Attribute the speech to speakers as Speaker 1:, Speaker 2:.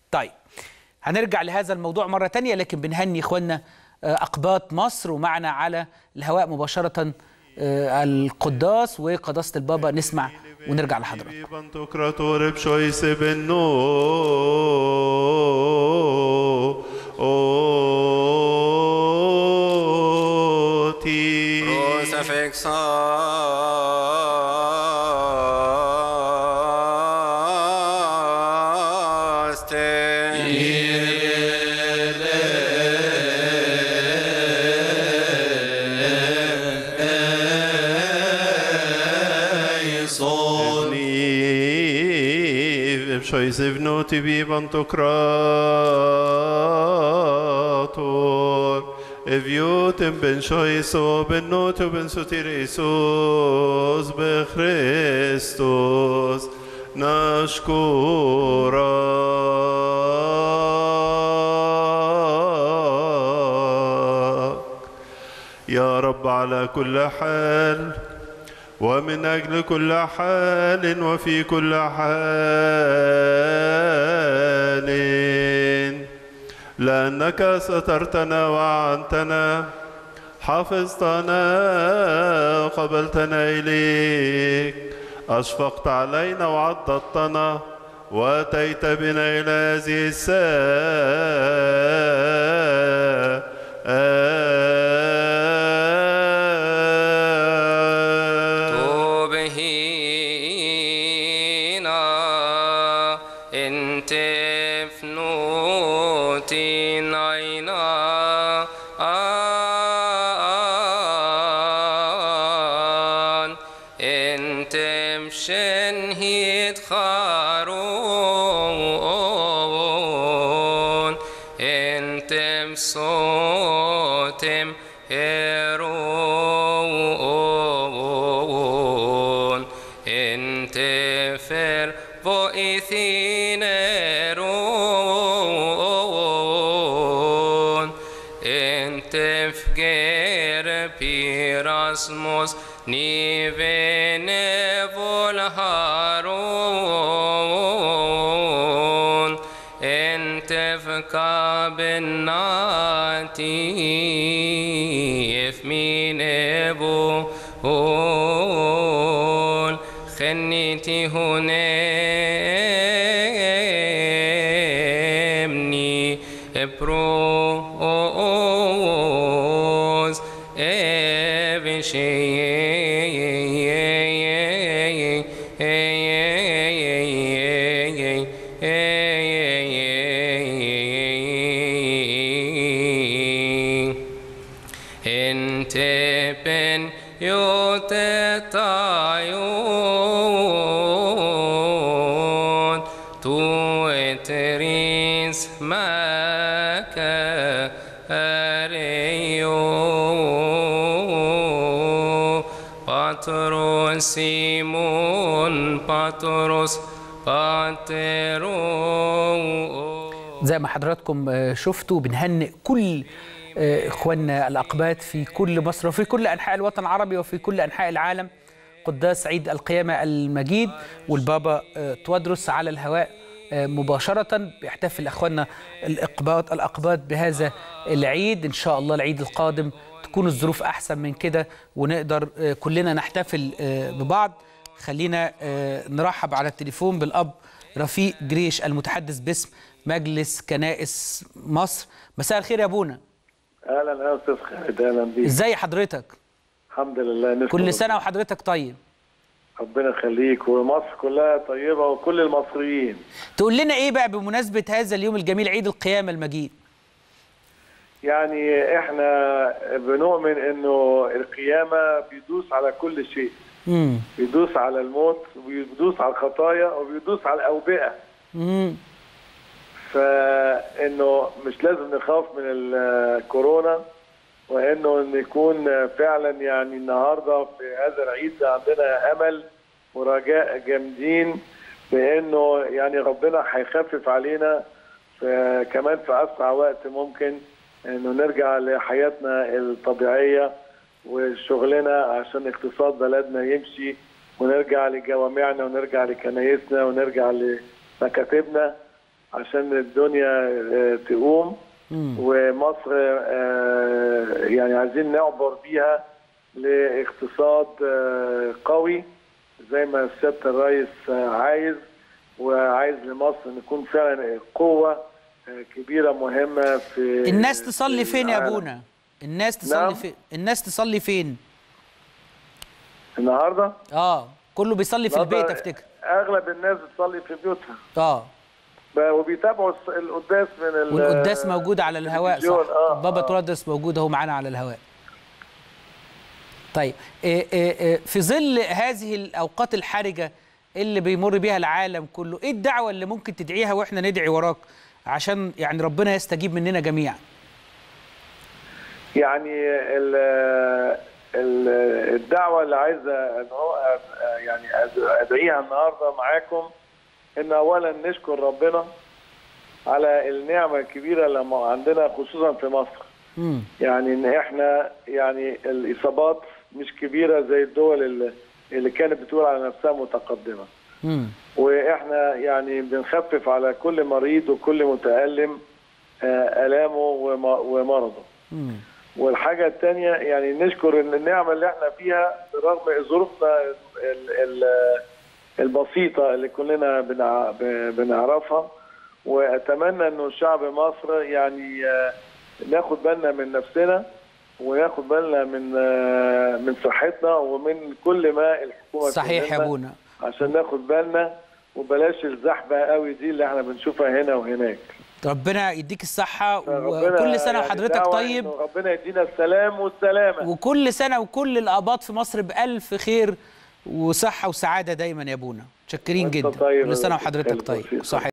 Speaker 1: طيب هنرجع لهذا الموضوع مرة تانية لكن بنهني إخواننا آه، أقباط مصر ومعنا على الهواء مباشرة آه، القداس وقداسة البابا نسمع ونرجع لحضرتك
Speaker 2: Pantokrator pshoise benno oti
Speaker 3: Crucifixaste.
Speaker 2: Ni pshoise vnoti bi pantokrator Eviotem ben shoiso ben noto ben sotir Isus be Christus نشكرك يا رب على كل حال ومن أجل كل حال وفي كل حال لأنك سترتنا وعنتنا حفظتنا وقبلتنا إليك أشفقت علينا وعضدتنا وأتيت بنا إلى هذه الساعة
Speaker 3: توبهينا انت فنوتين عينا آن انت مشنهيد خارون انت مصوتم هيرون انت فر فوئثينرون انت فجر بيراسموس نيفيني هارون انت فكابناتي مين ابون خنيتي هنمني بروز انت بن يوتتايون تو اتريس ماك اريو باتروس سيمون باتروس باترو
Speaker 1: زي ما حضراتكم آه، شفتوا بنهنئ كل آه، اخواننا الاقباط في كل مصر وفي كل انحاء الوطن العربي وفي كل انحاء العالم قداس عيد القيامه المجيد والبابا آه، توادرس على الهواء آه، مباشره بيحتفل اخواننا الاقباط الاقباط بهذا العيد ان شاء الله العيد القادم تكون الظروف احسن من كده ونقدر آه، كلنا نحتفل آه، ببعض خلينا آه، نرحب على التليفون بالاب رفيق جريش المتحدث باسم مجلس كنائس مصر مساء الخير يا ابونا
Speaker 4: اهلا يا استاذ خالد اهلا بيك
Speaker 1: ازاي حضرتك
Speaker 4: الحمد لله نشكر
Speaker 1: كل سنه وحضرتك طيب
Speaker 4: ربنا يخليك ومصر كلها طيبه وكل المصريين
Speaker 1: تقول لنا ايه بقى بمناسبه هذا اليوم الجميل عيد القيامه المجيد
Speaker 4: يعني احنا بنؤمن انه القيامه بيدوس على كل شيء
Speaker 1: امم
Speaker 4: بيدوس على الموت وبيدوس على الخطايا وبيدوس على الاوبئه
Speaker 1: امم
Speaker 4: فانه مش لازم نخاف من الكورونا وانه ان يكون فعلا يعني النهارده في هذا العيد عندنا امل ورجاء جامدين بانه يعني ربنا هيخفف علينا في كمان في اسرع وقت ممكن انه نرجع لحياتنا الطبيعيه وشغلنا عشان اقتصاد بلدنا يمشي ونرجع لجوامعنا ونرجع لكنايسنا ونرجع لمكاتبنا عشان الدنيا آه، تقوم ومصر آه، يعني عايزين نعبر بيها لاقتصاد آه، قوي زي ما سياده الرئيس آه، عايز وعايز لمصر نكون فعلا قوه آه، كبيره مهمه في
Speaker 1: الناس تصلي
Speaker 4: في
Speaker 1: فين يا
Speaker 4: العالم.
Speaker 1: ابونا الناس تصلي
Speaker 4: نعم.
Speaker 1: فين الناس تصلي فين
Speaker 4: النهارده
Speaker 1: اه كله بيصلي في البيت افتكر
Speaker 4: اغلب الناس بتصلي في بيوتها
Speaker 1: اه
Speaker 4: ب- وبيتابعوا الص- القداس من ال-
Speaker 1: والقداس موجود على الهواء صح
Speaker 4: التلفزيون. آه،
Speaker 1: بابا
Speaker 4: آه.
Speaker 1: ترادس موجود اهو معانا على الهواء طيب إيه إيه إيه في ظل هذه الاوقات الحرجه اللي بيمر بيها العالم كله ايه الدعوه اللي ممكن تدعيها واحنا ندعي وراك عشان يعني ربنا يستجيب مننا جميعا
Speaker 4: يعني ال ال الدعوه اللي عايزه ان هو يعني ادعيها النهارده معاكم ان اولا نشكر ربنا على النعمه الكبيره اللي عندنا خصوصا في مصر
Speaker 1: امم
Speaker 4: يعني ان احنا يعني الاصابات مش كبيره زي الدول اللي, اللي كانت بتقول على نفسها متقدمه
Speaker 1: امم
Speaker 4: واحنا يعني بنخفف على كل مريض وكل متالم آه، الامه وم- ومرضه
Speaker 1: امم
Speaker 4: والحاجة الثانية يعني نشكر ان النعمة اللي احنا فيها برغم ظروفنا ال- ال- البسيطة اللي كلنا بنع- ب- بنعرفها واتمنى انه شعب مصر يعني آه، ناخد بالنا من نفسنا وناخد بالنا من آه، من صحتنا ومن كل ما الحكومة
Speaker 1: صحيح يا
Speaker 4: تقول لنا
Speaker 1: ابونا
Speaker 4: عشان ناخد بالنا وبلاش الزحمة قوي دي اللي احنا بنشوفها هنا وهناك
Speaker 1: ربنا يديك الصحه
Speaker 4: فربنا
Speaker 1: وكل سنه
Speaker 4: يعني
Speaker 1: وحضرتك
Speaker 4: دعوة
Speaker 1: طيب
Speaker 4: إنه ربنا يدينا السلام والسلامة
Speaker 1: وكل سنه وكل الاباط في مصر بالف خير وصحه وسعاده دايما يا ابونا متشكرين
Speaker 4: وأنت
Speaker 1: جدا
Speaker 4: طيب
Speaker 1: كل سنه
Speaker 4: يا
Speaker 1: وحضرتك
Speaker 4: دكتور
Speaker 1: طيب
Speaker 4: خالد.
Speaker 1: صحيح